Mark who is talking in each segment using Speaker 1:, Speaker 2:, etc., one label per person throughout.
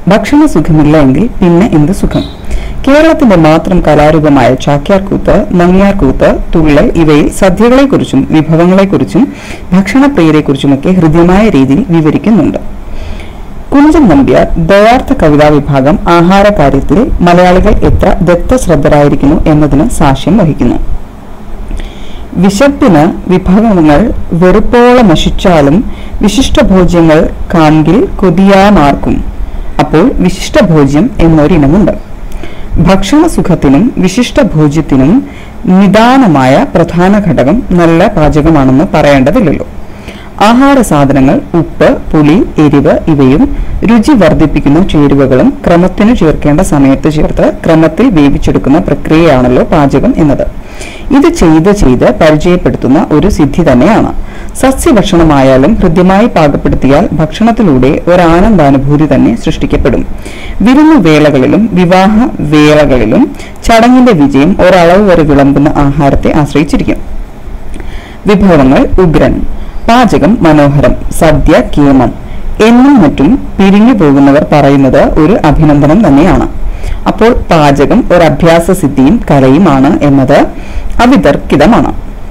Speaker 1: ഭക്ഷണ സുഖമില്ല എങ്കിൽ പിന്നെ എന്ത് സുഖം കേരളത്തിന്റെ മാത്രം കലാരൂപമായ ചാക്യാർകൂത്ത് നങ്ങ്യാർകൂത്ത് തുള്ളൽ ഇവയിൽ സദ്യകളെക്കുറിച്ചും വിഭവങ്ങളെക്കുറിച്ചും ഭക്ഷണപ്രിയരെക്കുറിച്ചുമൊക്കെ ഹൃദ്യമായ രീതിയിൽ വിവരിക്കുന്നുണ്ട് കുഞ്ചൻ നമ്പ്യാർ ദയാർത്ഥ കവിതാ വിഭാഗം ആഹാര കാര്യത്തിൽ മലയാളികൾ എത്ര ദത്തശ്രദ്ധരായിരിക്കുന്നു എന്നതിന് സാക്ഷ്യം വഹിക്കുന്നു വിശപ്പിന് വിഭവങ്ങൾ വെറുപ്പോളം നശിച്ചാലും വിശിഷ്ടഭോജ്യങ്ങൾ കാൺകിൽ കൊതിയാമാർക്കും അപ്പോൾ വിശിഷ്ടഭോജ്യം എന്നൊരിനമുണ്ട് ഭക്ഷണസുഖത്തിനും വിശിഷ്ടഭോജ്യത്തിനും നിദാനമായ പ്രധാന ഘടകം നല്ല പാചകമാണെന്ന് പറയേണ്ടതില്ലല്ലോ ആഹാര സാധനങ്ങൾ ഉപ്പ് പുളി എരിവ് ഇവയും രുചി വർദ്ധിപ്പിക്കുന്ന ചേരുവകളും ക്രമത്തിനു ചേർക്കേണ്ട സമയത്ത് ചേർത്ത് ക്രമത്തിൽ വേവിച്ചെടുക്കുന്ന പ്രക്രിയയാണല്ലോ പാചകം എന്നത് ഇത് ചെയ്ത് ചെയ്ത് പരിചയപ്പെടുത്തുന്ന ഒരു സിദ്ധി തന്നെയാണ് സസ്യഭക്ഷണമായാലും ഹൃദ്യമായി പാകപ്പെടുത്തിയാൽ ഭക്ഷണത്തിലൂടെ ഒരാനന്ദാനുഭൂതി തന്നെ സൃഷ്ടിക്കപ്പെടും വിരുന്നു വേളകളിലും വിവാഹ വേളകളിലും ചടങ്ങിന്റെ വിജയം ഒരളവ് വരെ വിളമ്പുന്ന ആഹാരത്തെ ആശ്രയിച്ചിരിക്കും വിഭവങ്ങൾ ഉഗ്രൻ പാചകം മനോഹരം സദ്യ കേമം എന്നും മറ്റും പിരിഞ്ഞു പോകുന്നവർ പറയുന്നത് ഒരു അഭിനന്ദനം തന്നെയാണ് അപ്പോൾ പാചകം ഒരു അഭ്യാസ സിദ്ധിയും കലയുമാണ് എന്നത് അവിതർക്കിതമാണ്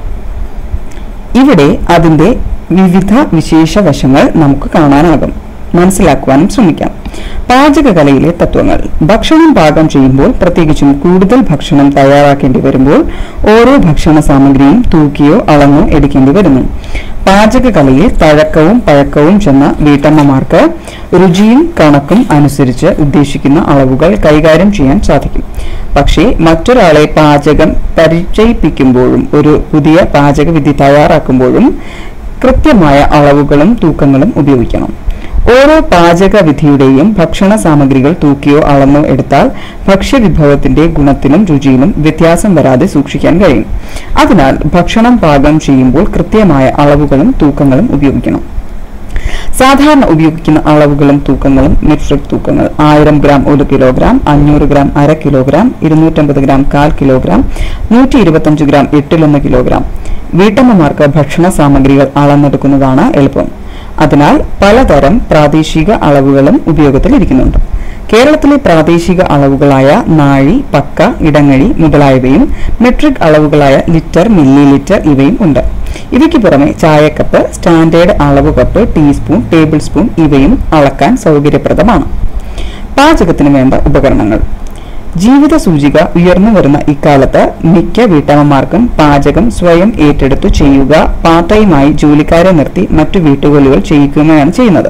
Speaker 1: ഇവിടെ അതിന്റെ വിവിധ വിശേഷ വശങ്ങൾ നമുക്ക് കാണാനാകും മനസ്സിലാക്കുവാനും ശ്രമിക്കാം പാചകകലയിലെ തത്വങ്ങൾ ഭക്ഷണം പാകം ചെയ്യുമ്പോൾ പ്രത്യേകിച്ചും കൂടുതൽ ഭക്ഷണം തയ്യാറാക്കേണ്ടി വരുമ്പോൾ ഓരോ ഭക്ഷണ സാമഗ്രിയും തൂക്കിയോ അളന്നോ എടുക്കേണ്ടി വരുന്നു പാചകകലയിൽ തഴക്കവും പഴക്കവും ചെന്ന വീട്ടമ്മമാർക്ക് രുചിയും കണക്കും അനുസരിച്ച് ഉദ്ദേശിക്കുന്ന അളവുകൾ കൈകാര്യം ചെയ്യാൻ സാധിക്കും പക്ഷേ മറ്റൊരാളെ പാചകം പരിചയിപ്പിക്കുമ്പോഴും ഒരു പുതിയ പാചകവിധി തയ്യാറാക്കുമ്പോഴും കൃത്യമായ അളവുകളും തൂക്കങ്ങളും ഉപയോഗിക്കണം ഓരോ പാചക വിധിയുടെയും ഭക്ഷണ സാമഗ്രികൾ തൂക്കിയോ അളന്നോ എടുത്താൽ ഭക്ഷ്യവിഭവത്തിന്റെ ഗുണത്തിനും രുചിയിലും വ്യത്യാസം വരാതെ സൂക്ഷിക്കാൻ കഴിയും അതിനാൽ ഭക്ഷണം പാകം ചെയ്യുമ്പോൾ കൃത്യമായ അളവുകളും തൂക്കങ്ങളും ഉപയോഗിക്കണം സാധാരണ ഉപയോഗിക്കുന്ന അളവുകളും തൂക്കങ്ങളും മെട്രിക് തൂക്കങ്ങൾ ആയിരം ഗ്രാം ഒരു കിലോഗ്രാം അഞ്ഞൂറ് ഗ്രാം അര കിലോഗ്രാം ഇരുന്നൂറ്റമ്പത് ഗ്രാം കാൽ കിലോഗ്രാം നൂറ്റി ഇരുപത്തഞ്ച് ഗ്രാം എട്ടിലൊന്ന് കിലോഗ്രാം വീട്ടമ്മമാർക്ക് ഭക്ഷണ സാമഗ്രികൾ അളന്നെടുക്കുന്നതാണ് എളുപ്പം അതിനാൽ പലതരം പ്രാദേശിക അളവുകളും ഉപയോഗത്തിലിരിക്കുന്നുണ്ട് കേരളത്തിലെ പ്രാദേശിക അളവുകളായ നാഴി പക്ക ഇടങ്ങഴി മുതലായവയും മെട്രിക് അളവുകളായ ലിറ്റർ മില്ലി ലിറ്റർ ഇവയും ഉണ്ട് ഇവയ്ക്ക് പുറമെ ചായക്കപ്പ് സ്റ്റാൻഡേർഡ് അളവ് കപ്പ് ടീസ്പൂൺ ടേബിൾ സ്പൂൺ ഇവയും അളക്കാൻ സൗകര്യപ്രദമാണ് പാചകത്തിന് വേണ്ട ഉപകരണങ്ങൾ ജീവിത സൂചിക ഉയർന്നു വരുന്ന ഇക്കാലത്ത് മിക്ക വീട്ടമ്മമാർക്കും പാചകം സ്വയം ഏറ്റെടുത്തു ചെയ്യുക പാർട്ട് ടൈമായി ജോലിക്കാരെ നിർത്തി മറ്റു വീട്ടുജോലികൾ ചെയ്യിക്കുകയാണ് ചെയ്യുന്നത്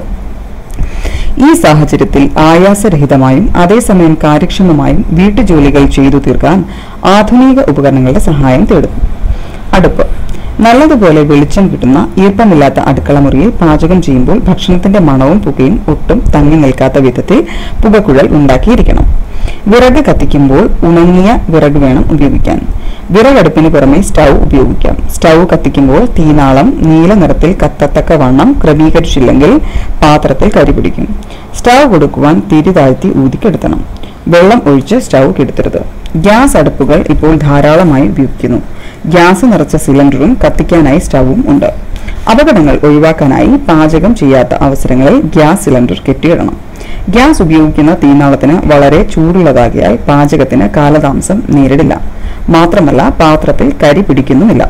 Speaker 1: ഈ സാഹചര്യത്തിൽ ആയാസരഹിതമായും അതേസമയം കാര്യക്ഷമമായും വീട്ടുജോലികൾ ചെയ്തു തീർക്കാൻ ആധുനിക ഉപകരണങ്ങളുടെ സഹായം തേടുന്നു അടുപ്പ് നല്ലതുപോലെ വെളിച്ചം കിട്ടുന്ന ഈർപ്പമില്ലാത്ത അടുക്കള മുറിയിൽ പാചകം ചെയ്യുമ്പോൾ ഭക്ഷണത്തിന്റെ മണവും പുകയും ഒട്ടും തങ്ങി നിൽക്കാത്ത വിധത്തിൽ പുകക്കുഴൽ ഉണ്ടാക്കിയിരിക്കണം വിറക് കത്തിക്കുമ്പോൾ ഉണങ്ങിയ വിറക് വേണം ഉപയോഗിക്കാൻ വിറകടുപ്പിന് പുറമെ സ്റ്റൗ ഉപയോഗിക്കാം സ്റ്റൗ കത്തിക്കുമ്പോൾ തീനാളം നീല നിറത്തിൽ കത്തത്തക്ക വണ്ണം ക്രമീകരിച്ചില്ലെങ്കിൽ പാത്രത്തിൽ കരിപിടിക്കും സ്റ്റൗ കൊടുക്കുവാൻ തിരി താഴ്ത്തി ഊതിക്കെടുത്തണം വെള്ളം ഒഴിച്ച് സ്റ്റൗ കെടുത്തരുത് ഗ്യാസ് അടുപ്പുകൾ ഇപ്പോൾ ധാരാളമായി ഉപയോഗിക്കുന്നു ഗ്യാസ് നിറച്ച സിലിണ്ടറും കത്തിക്കാനായി സ്റ്റൗവും ഉണ്ട് അപകടങ്ങൾ ഒഴിവാക്കാനായി പാചകം ചെയ്യാത്ത അവസരങ്ങളിൽ ഗ്യാസ് സിലിണ്ടർ കെട്ടിയിടണം ഗ്യാസ് ഉപയോഗിക്കുന്ന തീനാളത്തിന് വളരെ ചൂടുള്ളതാകിയാൽ പാചകത്തിന് കാലതാമസം നേരിടില്ല മാത്രമല്ല പാത്രത്തിൽ കരി പിടിക്കുന്നുമില്ല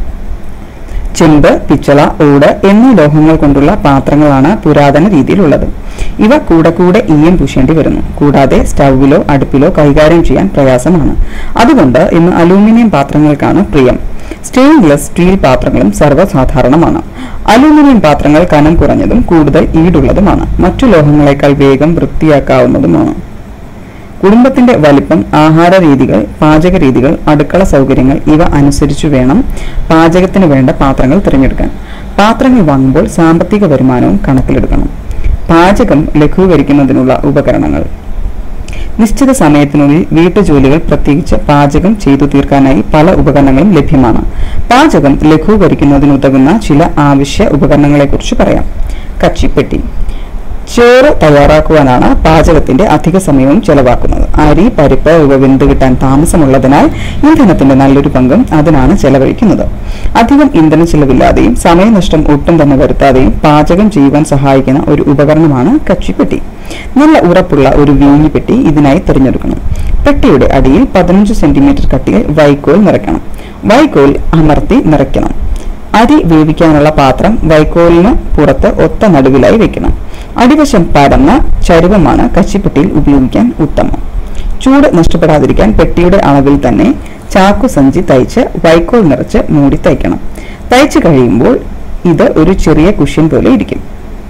Speaker 1: ചെമ്പ് പിച്ചള ഓട് എന്നീ ലോഹങ്ങൾ കൊണ്ടുള്ള പാത്രങ്ങളാണ് പുരാതന രീതിയിലുള്ളത് ഇവ കൂടെ കൂടെ ഈയം പൂശേണ്ടി വരുന്നു കൂടാതെ സ്റ്റൗവിലോ അടുപ്പിലോ കൈകാര്യം ചെയ്യാൻ പ്രയാസമാണ് അതുകൊണ്ട് ഇന്ന് അലൂമിനിയം പാത്രങ്ങൾക്കാണ് പ്രിയം സ്റ്റെയിൻലെസ് സ്റ്റീൽ പാത്രങ്ങളും സർവ്വസാധാരണമാണ് അലൂമിനിയം പാത്രങ്ങൾ കനം കുറഞ്ഞതും കൂടുതൽ ഈടുള്ളതുമാണ് മറ്റു ലോഹങ്ങളെക്കാൾ വേഗം വൃത്തിയാക്കാവുന്നതുമാണ് കുടുംബത്തിന്റെ വലിപ്പം ആഹാര രീതികൾ പാചക രീതികൾ അടുക്കള സൗകര്യങ്ങൾ ഇവ അനുസരിച്ചു വേണം പാചകത്തിന് വേണ്ട പാത്രങ്ങൾ തിരഞ്ഞെടുക്കാൻ പാത്രങ്ങൾ വാങ്ങുമ്പോൾ സാമ്പത്തിക വരുമാനവും കണക്കിലെടുക്കണം പാചകം ലഘൂകരിക്കുന്നതിനുള്ള ഉപകരണങ്ങൾ നിശ്ചിത സമയത്തിനുള്ളിൽ വീട്ടുജോലികൾ പ്രത്യേകിച്ച് പാചകം ചെയ്തു തീർക്കാനായി പല ഉപകരണങ്ങളും ലഭ്യമാണ് പാചകം ലഘൂകരിക്കുന്നതിനുതകുന്ന ചില ആവശ്യ ഉപകരണങ്ങളെക്കുറിച്ച് പറയാം കച്ചിപ്പെട്ടി ചോറ് തയ്യാറാക്കുവാനാണ് പാചകത്തിന്റെ അധിക സമയവും ചെലവാക്കുന്നത് അരി പരിപ്പ് ഇവ വെന്ത് കിട്ടാൻ താമസമുള്ളതിനാൽ ഇന്ധനത്തിന്റെ നല്ലൊരു പങ്കും അതിനാണ് ചെലവഴിക്കുന്നത് അധികം ഇന്ധന ചെലവില്ലാതെയും സമയനഷ്ടം ഒട്ടും തന്നെ വരുത്താതെയും പാചകം ചെയ്യുവാൻ സഹായിക്കുന്ന ഒരു ഉപകരണമാണ് കച്ചിപ്പെട്ടി നല്ല ഉറപ്പുള്ള ഒരു വീഞ്ഞി പെട്ടി ഇതിനായി തിരഞ്ഞെടുക്കണം പെട്ടിയുടെ അടിയിൽ പതിനഞ്ച് സെന്റിമീറ്റർ കട്ടിയിൽ വൈക്കോൽ നിറയ്ക്കണം വൈക്കോൽ അമർത്തി നിറയ്ക്കണം അരി വേവിക്കാനുള്ള പാത്രം വൈക്കോലിന് പുറത്ത് ഒത്ത നടുവിലായി വെക്കണം അടിവശം പരന്ന ചരുവമാണ് കച്ചിപ്പെട്ടിയിൽ ഉപയോഗിക്കാൻ ഉത്തമം ചൂട് നഷ്ടപ്പെടാതിരിക്കാൻ പെട്ടിയുടെ അളവിൽ തന്നെ ചാക്കു സഞ്ചി തയ്ച്ച് വൈക്കോൽ നിറച്ച് മൂടി തയ്ക്കണം തയ്ച്ചു കഴിയുമ്പോൾ ഇത് ഒരു ചെറിയ കുഷ്യൻ പോലെ ഇരിക്കും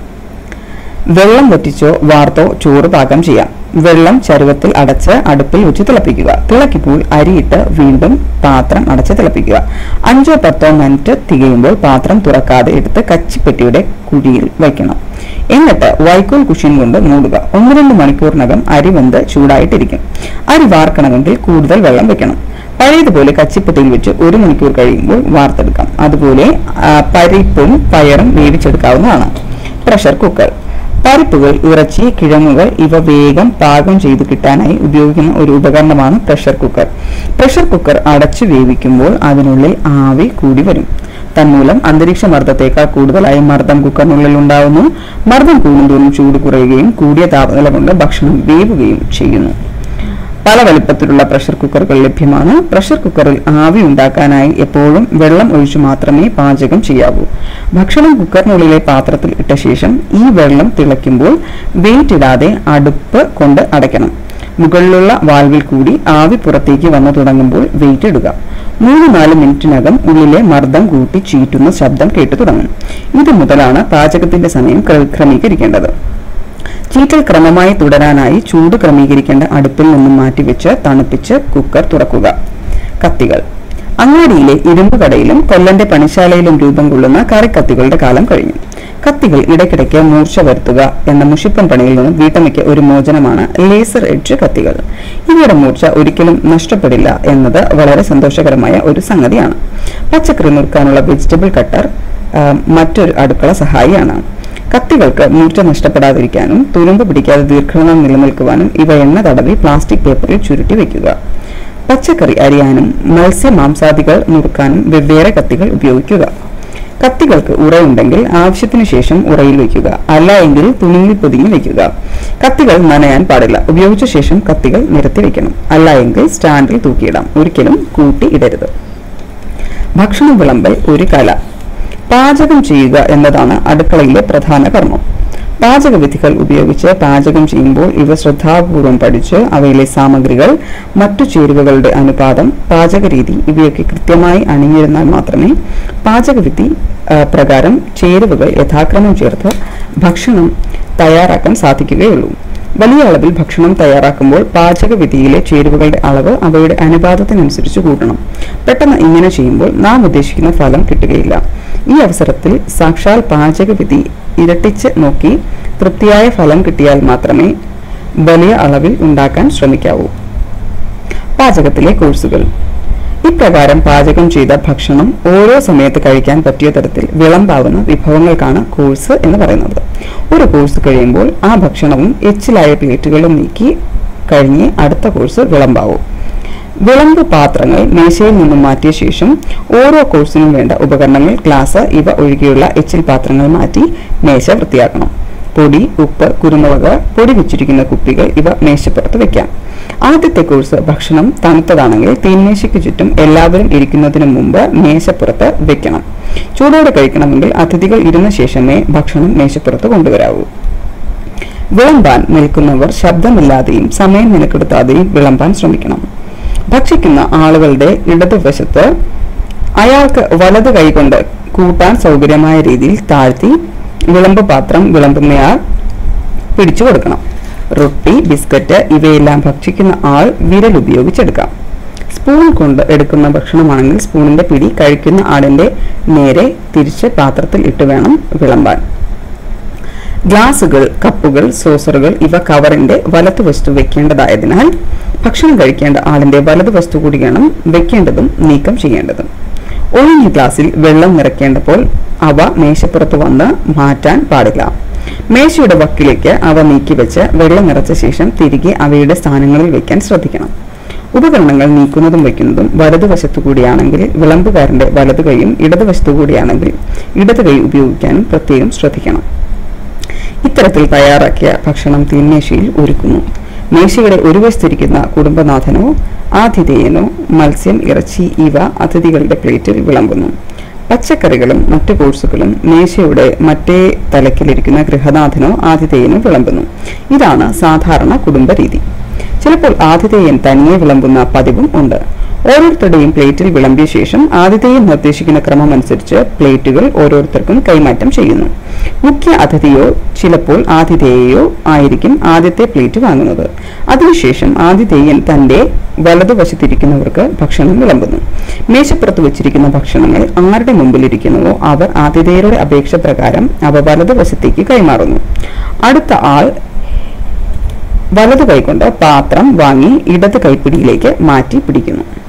Speaker 1: വെള്ളം വറ്റിച്ചോ വാർത്തോ ചോറ് പാകം ചെയ്യാം വെള്ളം ചരുവത്തിൽ അടച്ച് അടുപ്പിൽ വെച്ച് തിളപ്പിക്കുക തിളക്കിപ്പോൾ അരിയിട്ട് വീണ്ടും പാത്രം അടച്ച് തിളപ്പിക്കുക അഞ്ചോ പത്തോ മിനിറ്റ് തികയുമ്പോൾ പാത്രം തുറക്കാതെ എടുത്ത് കച്ചിപ്പെട്ടിയുടെ കുഴിയിൽ വയ്ക്കണം എന്നിട്ട് വൈക്കോൽ കുഷ്യൻ കൊണ്ട് മൂടുക ഒന്ന് രണ്ട് മണിക്കൂറിനകം അരി വെന്ത് ചൂടായിട്ടിരിക്കും അരി വാർക്കണമെങ്കിൽ കൂടുതൽ വെള്ളം വെക്കണം പഴയതുപോലെ കച്ചിപ്പെട്ടിയിൽ വെച്ച് ഒരു മണിക്കൂർ കഴിയുമ്പോൾ വാർത്തെടുക്കാം അതുപോലെ ആ, പരിപ്പും പയറും വേവിച്ചെടുക്കാവുന്നതാണ് പ്രഷർ കുക്കർ പരിപ്പുകൾ ഇറച്ചി കിഴങ്ങുകൾ ഇവ വേഗം പാകം ചെയ്ത് കിട്ടാനായി ഉപയോഗിക്കുന്ന ഒരു ഉപകരണമാണ് പ്രഷർ കുക്കർ പ്രഷർ കുക്കർ അടച്ചു വേവിക്കുമ്പോൾ അതിനുള്ളിൽ ആവി കൂടി വരും തന്മൂലം അന്തരീക്ഷ മർദ്ദത്തേക്കാൾ കൂടുതലായി മർദ്ദം കുക്കറിനുള്ളിൽ ഉണ്ടാവുന്നു മർദ്ദം കൂടുന്തോറും ചൂട് കുറയുകയും കൂടിയ താപനില കൊണ്ട് ഭക്ഷണം വേവുകയും ചെയ്യുന്നു പല വലുപ്പത്തിലുള്ള പ്രഷർ കുക്കറുകൾ ലഭ്യമാണ് പ്രഷർ കുക്കറിൽ ആവി ഉണ്ടാക്കാനായി എപ്പോഴും വെള്ളം ഒഴിച്ചു മാത്രമേ പാചകം ചെയ്യാവൂ ഭക്ഷണം കുക്കറിനുള്ളിലെ പാത്രത്തിൽ ഇട്ട ശേഷം ഈ വെള്ളം തിളയ്ക്കുമ്പോൾ വെയിറ്റ് ഇടാതെ അടുപ്പ് കൊണ്ട് അടയ്ക്കണം മുകളിലുള്ള വാൽവിൽ കൂടി ആവി പുറത്തേക്ക് വന്നു തുടങ്ങുമ്പോൾ വെയിറ്റ് ഇടുക മൂന്ന് നാല് മിനിറ്റിനകം ഉള്ളിലെ മർദ്ദം കൂട്ടി ചീറ്റുന്ന ശബ്ദം കേട്ടു തുടങ്ങും ഇത് മുതലാണ് പാചകത്തിന്റെ സമയം ക്ര- ക്രമീകരിക്കേണ്ടത് ചീറ്റൽ ക്രമമായി തുടരാനായി ചൂട് ക്രമീകരിക്കേണ്ട അടുപ്പിൽ നിന്നും മാറ്റിവെച്ച് തണുപ്പിച്ച് കുക്കർ തുറക്കുക കത്തികൾ അങ്ങാടിയിലെ ഇരുമ്പ് കടയിലും കൊല്ലന്റെ പണിശാലയിലും രൂപം കൊള്ളുന്ന കറിക്കത്തികളുടെ കാലം കഴിഞ്ഞു കത്തികൾ ഇടയ്ക്കിടയ്ക്ക് മൂർച്ച വരുത്തുക എന്ന മുഷിപ്പൻ പണിയിൽ നിന്നും വീട്ടമ്മയ്ക്ക് ഒരു മോചനമാണ് ലേസർ എഡ്ജ് കത്തികൾ ഇവയുടെ മൂർച്ച ഒരിക്കലും നഷ്ടപ്പെടില്ല എന്നത് വളരെ സന്തോഷകരമായ ഒരു സംഗതിയാണ് പച്ചക്കറി നുറുക്കാനുള്ള വെജിറ്റബിൾ കട്ടർ ആ, മറ്റൊരു അടുക്കള സഹായിയാണ് കത്തികൾക്ക് മൂർച്ച നഷ്ടപ്പെടാതിരിക്കാനും തുരുമ്പ് പിടിക്കാതെ ദീർഘനാൾ നിലനിൽക്കുവാനും ഇവ എണ്ണ തടവി പ്ലാസ്റ്റിക് പേപ്പറിൽ ചുരുട്ടി വെക്കുക പച്ചക്കറി അരിയാനും മത്സ്യ മാംസാദികൾ നുറുക്കാനും വെവ്വേറെ കത്തികൾ ഉപയോഗിക്കുക കത്തികൾക്ക് ഉറയുണ്ടെങ്കിൽ ആവശ്യത്തിനു ശേഷം ഉറയിൽ വയ്ക്കുക അല്ല എങ്കിൽ തുണിയിൽ പൊതിഞ്ഞ് വയ്ക്കുക കത്തികൾ നനയാൻ പാടില്ല ഉപയോഗിച്ച ശേഷം കത്തികൾ നിരത്തി വെക്കണം അല്ല എങ്കിൽ സ്റ്റാൻഡിൽ തൂക്കിയിടാം ഒരിക്കലും കൂട്ടി ഇടരുത് ഭക്ഷണം വിളമ്പൽ ഒരു കല പാചകം ചെയ്യുക എന്നതാണ് അടുക്കളയിലെ പ്രധാന കർമ്മം പാചകവിധികൾ ഉപയോഗിച്ച് പാചകം ചെയ്യുമ്പോൾ ഇവ ശ്രദ്ധാപൂർവം പഠിച്ച് അവയിലെ സാമഗ്രികൾ മറ്റു ചേരുവകളുടെ അനുപാതം പാചകരീതി ഇവയൊക്കെ കൃത്യമായി അണിഞ്ഞിരുന്നാൽ മാത്രമേ പാചകവിധി ആ, പ്രകാരം ചേരുവകൾ യഥാക്രമം ചേർത്ത് ഭക്ഷണം തയ്യാറാക്കാൻ സാധിക്കുകയുള്ളൂ വലിയ അളവിൽ ഭക്ഷണം തയ്യാറാക്കുമ്പോൾ പാചകവിധിയിലെ ചേരുവകളുടെ അളവ് അവയുടെ അനുപാതത്തിനനുസരിച്ച് കൂട്ടണം പെട്ടെന്ന് ഇങ്ങനെ ചെയ്യുമ്പോൾ നാം ഉദ്ദേശിക്കുന്ന ഫലം കിട്ടുകയില്ല ഈ അവസരത്തിൽ സാക്ഷാൽ പാചകവിധി ഇരട്ടിച്ച് നോക്കി തൃപ്തിയായ ഫലം കിട്ടിയാൽ മാത്രമേ വലിയ അളവിൽ ഉണ്ടാക്കാൻ ശ്രമിക്കാവൂ പാചകത്തിലെ കോഴ്സുകൾ ഇപ്രകാരം പാചകം ചെയ്ത ഭക്ഷണം ഓരോ സമയത്ത് കഴിക്കാൻ പറ്റിയ തരത്തിൽ വിളമ്പാവുന്ന വിഭവങ്ങൾക്കാണ് കോഴ്സ് എന്ന് പറയുന്നത് ഒരു കോഴ്സ് കഴിയുമ്പോൾ ആ ഭക്ഷണവും എച്ചിലായ പ്ലേറ്റുകളും നീക്കി കഴിഞ്ഞ് അടുത്ത കോഴ്സ് വിളമ്പാവൂ വിളമ്പ് പാത്രങ്ങൾ മേശയിൽ നിന്നും മാറ്റിയ ശേഷം ഓരോ കോഴ്സിനും വേണ്ട ഉപകരണങ്ങൾ ഗ്ലാസ് ഇവ ഒഴികെയുള്ള എച്ചിൽ പാത്രങ്ങൾ മാറ്റി മേശ വൃത്തിയാക്കണം പൊടി ഉപ്പ് കുരുമുളക് പൊടി വെച്ചിരിക്കുന്ന കുപ്പികൾ ഇവ മേശപ്പുറത്ത് വെക്കാം ആദ്യത്തെ കോഴ്സ് ഭക്ഷണം തണുത്തതാണെങ്കിൽ തീന്മേശയ്ക്ക് ചുറ്റും എല്ലാവരും ഇരിക്കുന്നതിന് മുമ്പ് മേശപ്പുറത്ത് വെക്കണം ചൂടോടെ കഴിക്കണമെങ്കിൽ അതിഥികൾ ഇരുന്ന ശേഷമേ ഭക്ഷണം മേശപ്പുറത്ത് കൊണ്ടുവരാവൂ വിളമ്പാൻ നിൽക്കുന്നവർ ശബ്ദമില്ലാതെയും സമയം മെനക്കെടുത്താതെയും വിളമ്പാൻ ശ്രമിക്കണം ഭക്ഷിക്കുന്ന ആളുകളുടെ ഇടതുവശത്ത് അയാൾക്ക് വലത് കൈകൊണ്ട് കൂട്ടാൻ സൗകര്യമായ രീതിയിൽ താഴ്ത്തി വിളമ്പ് പാത്രം വിളമ്പുന്നയാൾ പിടിച്ചു കൊടുക്കണം റൊട്ടി ബിസ്ക്കറ്റ് ഇവയെല്ലാം ഭക്ഷിക്കുന്ന ആൾ വിരൽ ഉപയോഗിച്ചെടുക്കാം സ്പൂൺ കൊണ്ട് എടുക്കുന്ന ഭക്ഷണമാണെങ്കിൽ സ്പൂണിന്റെ പിടി കഴിക്കുന്ന ആളിന്റെ നേരെ തിരിച്ച് പാത്രത്തിൽ ഇട്ട് വേണം വിളമ്പാൻ ഗ്ലാസുകൾ കപ്പുകൾ സോസറുകൾ ഇവ കവറിന്റെ വലതുവശത്ത് വെക്കേണ്ടതായതിനാൽ ഭക്ഷണം കഴിക്കേണ്ട ആളിന്റെ വലതുവശത്തു കൂടി വേണം വെക്കേണ്ടതും നീക്കം ചെയ്യേണ്ടതും ഒഴിഞ്ഞ ഗ്ലാസ്സിൽ വെള്ളം നിറയ്ക്കേണ്ടപ്പോൾ അവ മേശപ്പുറത്ത് വന്ന് മാറ്റാൻ പാടില്ല മേശയുടെ വക്കിലേക്ക് അവ നീക്കിവെച്ച് വെള്ളം നിറച്ച ശേഷം തിരികെ അവയുടെ സ്ഥാനങ്ങളിൽ വയ്ക്കാൻ ശ്രദ്ധിക്കണം ഉപകരണങ്ങൾ നീക്കുന്നതും വയ്ക്കുന്നതും വലതുവശത്തു കൂടിയാണെങ്കിൽ വിളമ്പുകാരന്റെ വലതു കൈയും ഇടതുവശത്തു കൂടിയാണെങ്കിൽ ഇടതു കൈ ഉപയോഗിക്കാനും പ്രത്യേകം ശ്രദ്ധിക്കണം ഇത്തരത്തിൽ തയ്യാറാക്കിയ ഭക്ഷണം തീന്മേശയിൽ ഒരുക്കുന്നു മേശയുടെ ഒരു വശത്തിരിക്കുന്ന കുടുംബനാഥനോ ആതിഥേയനോ മത്സ്യം ഇറച്ചി ഇവ അതിഥികളുടെ പ്ലേറ്റിൽ വിളമ്പുന്നു പച്ചക്കറികളും മറ്റു കോഴ്സുകളും മേശയുടെ മറ്റേ തലക്കിലിരിക്കുന്ന ഗൃഹനാഥനോ ആതിഥേയനോ വിളമ്പുന്നു ഇതാണ് സാധാരണ കുടുംബ രീതി ചിലപ്പോൾ ആതിഥേയൻ തനിയെ വിളമ്പുന്ന പതിവും ഉണ്ട് ഓരോരുത്തരുടെയും പ്ലേറ്റിൽ വിളമ്പിയ ശേഷം ആതിഥേയൻ നിർദ്ദേശിക്കുന്ന ക്രമം അനുസരിച്ച് പ്ലേറ്റുകൾ ഓരോരുത്തർക്കും കൈമാറ്റം ചെയ്യുന്നു മുഖ്യ അതിഥിയോ ചിലപ്പോൾ ആതിഥേയയോ ആയിരിക്കും ആദ്യത്തെ പ്ലേറ്റ് വാങ്ങുന്നത് അതിനുശേഷം ആതിഥേയൻ തന്റെ വലതുവശത്തിരിക്കുന്നവർക്ക് ഭക്ഷണം വിളമ്പുന്നു മേശപ്പുറത്ത് വെച്ചിരിക്കുന്ന ഭക്ഷണങ്ങൾ ആരുടെ മുമ്പിലിരിക്കുന്നുവോ അവർ ആതിഥേയരുടെ അപേക്ഷ പ്രകാരം അവ വലതുവശത്തേക്ക് കൈമാറുന്നു അടുത്ത ആൾ വലതു കൈകൊണ്ട് പാത്രം വാങ്ങി ഇടത് കൈപ്പിടിയിലേക്ക് മാറ്റി പിടിക്കുന്നു